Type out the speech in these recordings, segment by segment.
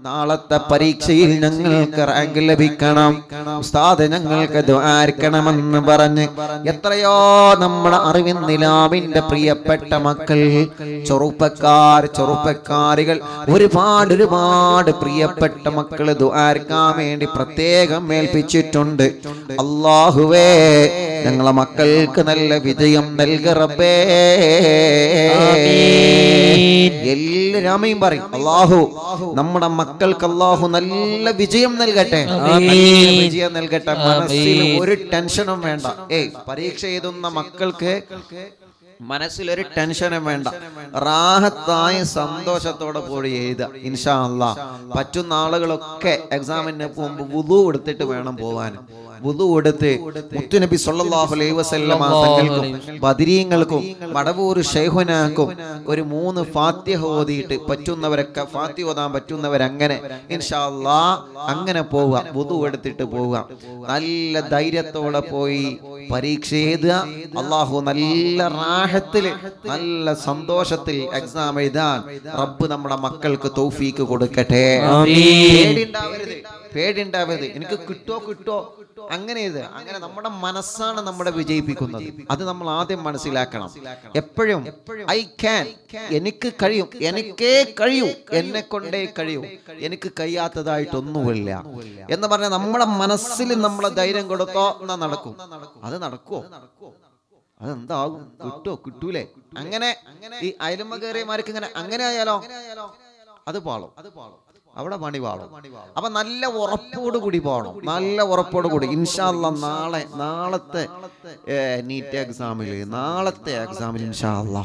നാളത്തെ പരീക്ഷയിൽ ഞങ്ങൾക്ക് റാങ്ക് ലഭിക്കണം ഉസ്താദ് ഞങ്ങൾക്ക് ദ്വാരിക്കണമെന്ന് പറഞ്ഞ് എത്രയോ നമ്മുടെ അറിവിൻ നിലാവിന്റെ പ്രിയപ്പെട്ട മക്കൾ ചെറുപ്പക്കാർ ചെറുപ്പക്കാരികൾ ഒരുപാട് ഒരുപാട് പ്രിയപ്പെട്ട മക്കൾ ദ്വാരിക്കാൻ വേണ്ടി പ്രത്യേകം ഏൽപ്പിച്ചിട്ടുണ്ട് അള്ളാഹുവേ ഞങ്ങളെ മക്കൾക്ക് നല്ല വിജയം നൽകറബേ എല്ലാമേയും പറയും അള്ളാഹു നമ്മുടെ മക്കൾക്ക് അള്ളാഹു നല്ല വിജയം നൽകട്ടെ നല്ല വിജയം നൽകട്ടെ മനസ്സിൽ ഒരു ടെൻഷനും വേണ്ട ഏയ് പരീക്ഷ എഴുതുന്ന മക്കൾക്ക് മനസ്സിലൊരു ടെൻഷനും വേണ്ട റാഹത്തായ സന്തോഷത്തോടെ പോയി എഴുതുക ഇൻഷാ അല്ലാ പറ്റുന്ന ആളുകളൊക്കെ എക്സാമിന് പോകുമ്പോൾ വുതു എടുത്തിട്ട് വേണം പോവാൻ വുതു എടുത്ത് മുത്തുനബി സല്ലല്ലാഹു അലൈഹി വസല്ലമ തങ്ങൾക്കും ബദരീങ്ങൾക്കും മടവൂർ ഷെയ്ഖുനാക്കും ഒരു മൂന്ന് ഫാത്തിഹ ഓതിയിട്ട് പറ്റുന്നവരൊക്കെ ഫാത്തിഹ ഓതാൻ പറ്റുന്നവരങ്ങനെ ഇൻഷാ അല്ലാ അങ്ങനെ പോവുക വുതു എടുത്തിട്ട് പോവുക നല്ല ധൈര്യത്തോടെ പോയി പരീക്ഷ എഴുതുക അള്ളാഹു നല്ല റാഹത്തില് നല്ല സന്തോഷത്തിൽ എക്സാം എഴുതാൻ റബ്ബ് നമ്മുടെ മക്കൾക്ക് തൗഫീക്ക് കൊടുക്കട്ടെ പേടിണ്ടാവരുത് പേടിണ്ടാവരുത് എനിക്ക് കിട്ടോ കിട്ടോ അങ്ങനെ ഇത് അങ്ങനെ നമ്മുടെ മനസ്സാണ് നമ്മുടെ വിജയിപ്പിക്കുന്നത് അത് നമ്മൾ ആദ്യം മനസ്സിലാക്കണം എപ്പോഴും ഐ ക്യാൻ എനിക്ക് കഴിയും എനിക്കേ കഴിയൂ എന്നെ കൊണ്ടേ കഴിയൂ എനിക്ക് കഴിയാത്തതായിട്ടൊന്നുമില്ല എന്ന് പറഞ്ഞാൽ നമ്മുടെ മനസ്സിൽ നമ്മളെ ധൈര്യം കൊടുത്തോ എന്നാ നടക്കും അത് നടക്കുവോ അതെന്താകും കിട്ടോ കിട്ടൂലേ അങ്ങനെ ഈ അയലുമ കയറിയമാർക്ക് ഇങ്ങനെ അങ്ങനെ ആയാലോ അത് പാളും അത് പാളും അവിടെ പണി പാളും അപ്പൊ നല്ല ഉറപ്പോട് കൂടി പോകണം നല്ല ഉറപ്പോട് കൂടി ഇൻഷാല്ല നാളെ നാളത്തെ നീറ്റ് എക്സാമില് നാളത്തെ എക്സാമിൽ ഇൻഷാല്ല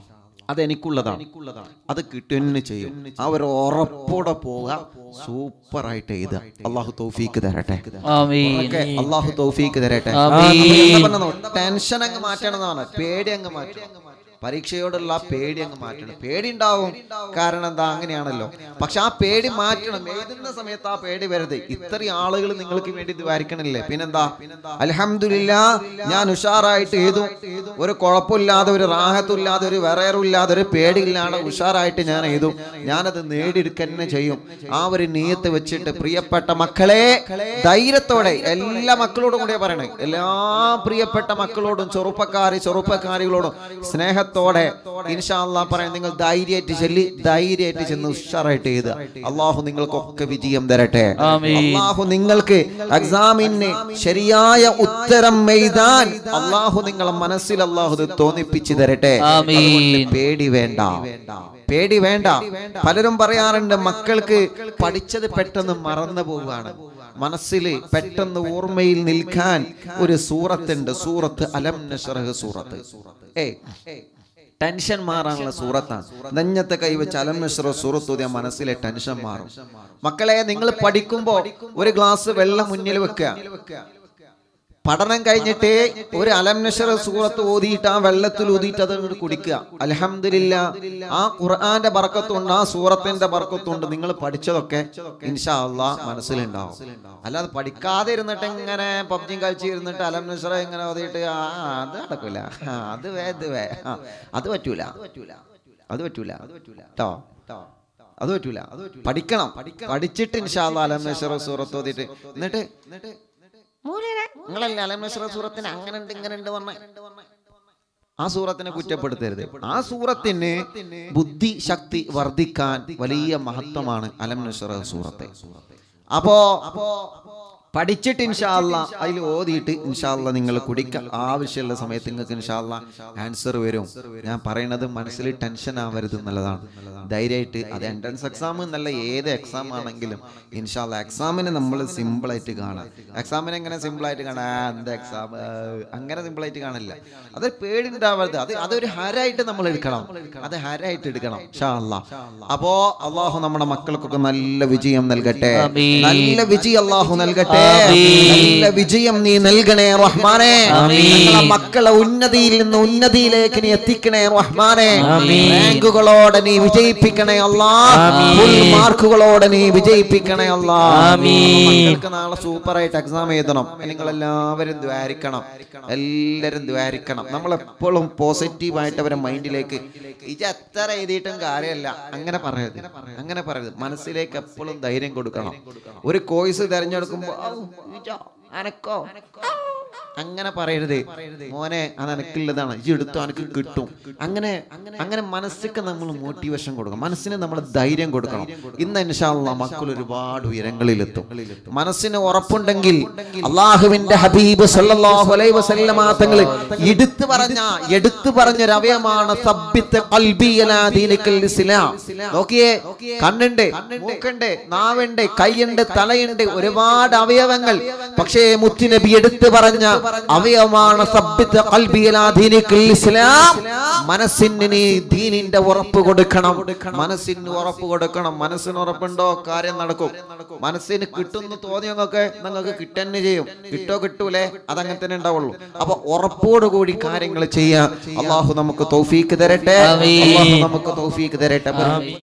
അത് എനിക്കുള്ളതാണ് അത് കിട്ടുന്നു ചെയ്യും ആ ഒരു ഉറപ്പോടെ പോവുക സൂപ്പറായിട്ട് എഴുതുക അള്ളാഹു തൗഫീക്ക് തരട്ടെ ആമീൻ ഓക്കെ അള്ളാഹു തൗഫീക്ക് തരട്ടെ ആമീൻ. ടെൻഷൻ അങ്ങ് മാറ്റണം എന്നാണ് പേടി അങ്ങ് മാറ്റണം പരീക്ഷയോടുള്ള ആ പേടി അങ്ങ് മാറ്റണം പേടി ഉണ്ടാവും കാരണം എന്താ അങ്ങനെയാണല്ലോ പക്ഷെ ആ പേടി മാറ്റണം എഴുതുന്ന സമയത്ത് ആ പേടി വരരുത് ഇത്രയും ആളുകൾ നിങ്ങൾക്ക് വേണ്ടി ഇത് വരയ്ക്കണില്ലേ പിന്നെന്താ അലഹമില്ല ഞാൻ ഉഷാറായിട്ട് എഴുതും ഒരു കുഴപ്പമില്ലാതെ ഒരു റാഹത്തുമില്ലാതെ ഒരു വിറയറില്ലാതെ ഒരു പേടിയില്ലാതെ ഉഷാറായിട്ട് ഞാൻ എഴുതും ഞാനത് നേടിയെടുക്കുക തന്നെ ചെയ്യും ആ ഒരു നീയത്ത് വെച്ചിട്ട് പ്രിയപ്പെട്ട മക്കളെ ധൈര്യത്തോടെ എല്ലാ മക്കളോടും കൂടെ പറയണേ എല്ലാ പ്രിയപ്പെട്ട മക്കളോടും ചെറുപ്പക്കാരി ചെറുപ്പക്കാരികളോടും സ്നേഹത്തോടെ ഇൻഷാല്ലാ പറയാൻ നിങ്ങൾ ധൈര്യമായിട്ട് ചെല്ലി ധൈര്യമായിട്ട് ചെന്ന് ഉഷാറായിട്ട് എഴുതുക അള്ളാഹു നിങ്ങൾക്കൊക്കെ വിജയം തരട്ടെ ആമീൻ. അള്ളാഹു നിങ്ങൾക്ക് എക്സാമിന് ശരിയായ ഉത്തരം എഴുതാൻ അള്ളാഹു നിങ്ങളെ മനസ്സിൽ അള്ളാഹു ഇത് തോന്നിപ്പിച്ചു തരട്ടെ ആമീൻ. അതുകൊണ്ട് പേടി വേണ്ട പേടി വേണ്ട പലരും പറയാറുണ്ട് മക്കൾക്ക് പഠിച്ചത് പെട്ടെന്ന് മറന്നു പോവുകയാണ് മനസ്സിൽ പെട്ടെന്ന് ഓർമ്മയിൽ നിൽക്കാൻ ഒരു സൂറത്തുണ്ട് സൂറത്ത് അലം നഷറഹ് സൂറത്ത് ഏ ടെൻഷൻ മാറാനുള്ള സൂറത്താണ് നെഞ്ഞത്തെ കൈവച്ച് അലം നഷറ സൂറത്ത് ഓതിയ മനസ്സിലെ ടെൻഷൻ മാറും മക്കളെ നിങ്ങൾ പഠിക്കുമ്പോ ഒരു ഗ്ലാസ് വെള്ളം മുന്നിൽ വെക്കുക പഠനം കഴിഞ്ഞിട്ട് ഒരു അലം നഷറ സൂറത്ത് ഓതിയിട്ട് ആ വെള്ളത്തിൽ ഊതിയിട്ട് അത് അങ്ങോട്ട് കുടിക്കുക അലഹമില്ല ആ ഖുർആന്റെ ബർക്കത്തുണ്ട് ആ സൂറത്തിന്റെ ബർക്കത്തുണ്ട് നിങ്ങൾ പഠിച്ചതൊക്കെ ഇൻഷാ അള്ളാ മനസ്സിലുണ്ടാവും അല്ലാതെ പഠിക്കാതെ ഇരുന്നിട്ട് ഇങ്ങനെ പബ്ജിയും കളിച്ച് ഇരുന്നിട്ട് അലം നഷറ ഇങ്ങനെ ഓതിയിട്ട് ആ അത് നടക്കൂല ആ, അത് വേ ഇത് വേ ആ, അത് പറ്റൂല അത് പറ്റൂല കേട്ടോ അത് പറ്റൂല പഠിക്കണം പഠിച്ചിട്ട് ഇൻഷാ അള്ളാ അലം നഷറ സൂറത്ത് ഓതിയിട്ട് എന്നിട്ട് എന്നിട്ട് നിങ്ങളല്ലേ അലമേശ്വര സൂറത്തിന് അങ്ങനെ ഉണ്ട് ഇങ്ങനെ ഉണ്ട് പറഞ്ഞ ആ സൂറത്തിനെ കുറ്റപ്പെടുത്തരുത് ആ സൂറത്തിന് ബുദ്ധി ശക്തി വർദ്ധിക്കാൻ വലിയ മഹത്വമാണ് അലംനശ്വര സൂറത്തെ അപ്പോ പഠിച്ചിട്ട് ഇൻഷാല്ല അതിൽ ഓതിയിട്ട് ഇൻഷാല്ല നിങ്ങൾ കുടിക്കാൻ ആവശ്യമുള്ള സമയത്ത് നിങ്ങൾക്ക് ഇൻഷാല്ല ആൻസർ വരും ഞാൻ പറയുന്നത് മനസ്സിൽ ടെൻഷൻ ആവരുത് എന്നുള്ളതാണ് ധൈര്യമായിട്ട് അത് എൻട്രൻസ് എക്സാം എന്നല്ല ഏത് എക്സാം ആണെങ്കിലും ഇൻഷാല്ല എക്സാമിനെ നമ്മൾ സിമ്പിളായിട്ട് കാണാം എക്സാമിനെ എങ്ങനെ സിമ്പിളായിട്ട് കാണാം ആ, എന്താ എക്സാം അങ്ങനെ സിമ്പിളായിട്ട് കാണില്ല അത് പേടിണ്ടാവരുത് അത് അതൊരു ഹരായിട്ട് നമ്മൾ എടുക്കണം അത് ഹരായിട്ട് എടുക്കണം ഇൻഷാ അല്ലാ അപ്പോ അള്ളാഹു നമ്മുടെ മക്കൾക്കൊക്കെ നല്ല വിജയം നൽകട്ടെ ആമീൻ. നല്ല വിജയം അള്ളാഹു നൽകട്ടെ നല്ല വിജയം നീ നൽകണേ റഹ്മാനെ ഞങ്ങളെ മക്കളെ ഉന്നതിയിൽ നിന്ന് ഉന്നതിയിലേക്ക് നീ എത്തിക്കണേ റഹ്മാനെ റാങ്കുകളോടെ നീ വിജയിപ്പിക്കണേ അല്ലാ ഫുൾ മാർക്കുകളോടെ നീ വിജയിപ്പിക്കണേ അല്ലാ മക്കൾക്ക് നാളെ സൂപ്പർ ആയിട്ട് എക്സാം എഴുതണം നിങ്ങൾ എല്ലാവരും ദ്വാരിക്കണം എല്ലാവരും ദ്വാരിക്കണം നമ്മൾ എപ്പോഴും പോസിറ്റീവ് ആയിട്ട് അവരെ മൈൻഡിലേക്ക് ഇത് എത്ര എഴുതിയിട്ടും കാര്യമല്ല അങ്ങനെ പറയരുത് അങ്ങനെ പറയരുത് മനസ്സിലേക്ക് എപ്പോഴും ധൈര്യം കൊടുക്കണം ഒരു കോഴ്സ് തിരഞ്ഞെടുക്കുമ്പോൾ അനക്കോ അങ്ങനെ പറയരുത് മോനെ അത് അനക്കുള്ളതാണ് ഈ എടുത്തോ അനക്ക് കിട്ടും അങ്ങനെ അങ്ങനെ മനസ്സിക്ക് നമ്മൾ മോട്ടിവേഷൻ കൊടുക്കണം മനസ്സിന് നമ്മൾ ധൈര്യം കൊടുക്കണം ഇന്ന് ഇൻഷാള്ള മക്കൾ ഒരുപാട് ഉയരങ്ങളിലെത്തും മനസ്സിന് ഉറപ്പുണ്ടെങ്കിൽ അള്ളാഹുവിന്റെ ഹബീബ് സല്ലല്ലാഹു അലൈഹി വസല്ലമ തങ്ങൾ എടുത്തു പറഞ്ഞ എടുത്തു പറഞ്ഞ ഒരു അവയമാണ് സബ്ബിത്ത് ഖൽബി അലാ ദീനിക്കൽ ഇസ്ലാം നോക്കിയേ കണ്ണുണ്ട് മൂക്കുണ്ട് നാവുണ്ട് കൈയുണ്ട് തലയുണ്ട് ഒരുപാട് അവയവങ്ങൾ പക്ഷേ മുത്തുനബി എടുത്തു പറഞ്ഞ അവയവമാണ് സബ്ബിത്ത് ഖൽബി അലാ ദീനിക്കൽ ഇസ്ലാം മനസ്സിന് നീ ദീനിന്റെ ഉറപ്പ് കൊടുക്കണം മനസ്സിന് ഉറപ്പ് കൊടുക്കണം മനസ്സിന് ഉറപ്പുണ്ടോ കാര്യം നടക്കും മനസ്സിന് കിട്ടുന്നു തോന്നിയൊക്കെ നിങ്ങൾക്ക് കിട്ടന്നെ ചെയ്യും കിട്ടോ കിട്ടൂലേ അതങ്ങനെ തന്നെ ഉണ്ടാവുള്ളൂ അപ്പൊ ഉറപ്പോടുകൂടി കാര്യങ്ങൾ ചെയ്യാം അള്ളാഹു നമുക്ക് തൗഫീക്ക് തരട്ടെ അള്ളാഹു നമുക്ക് തൗഫീക്ക് തരട്ടെ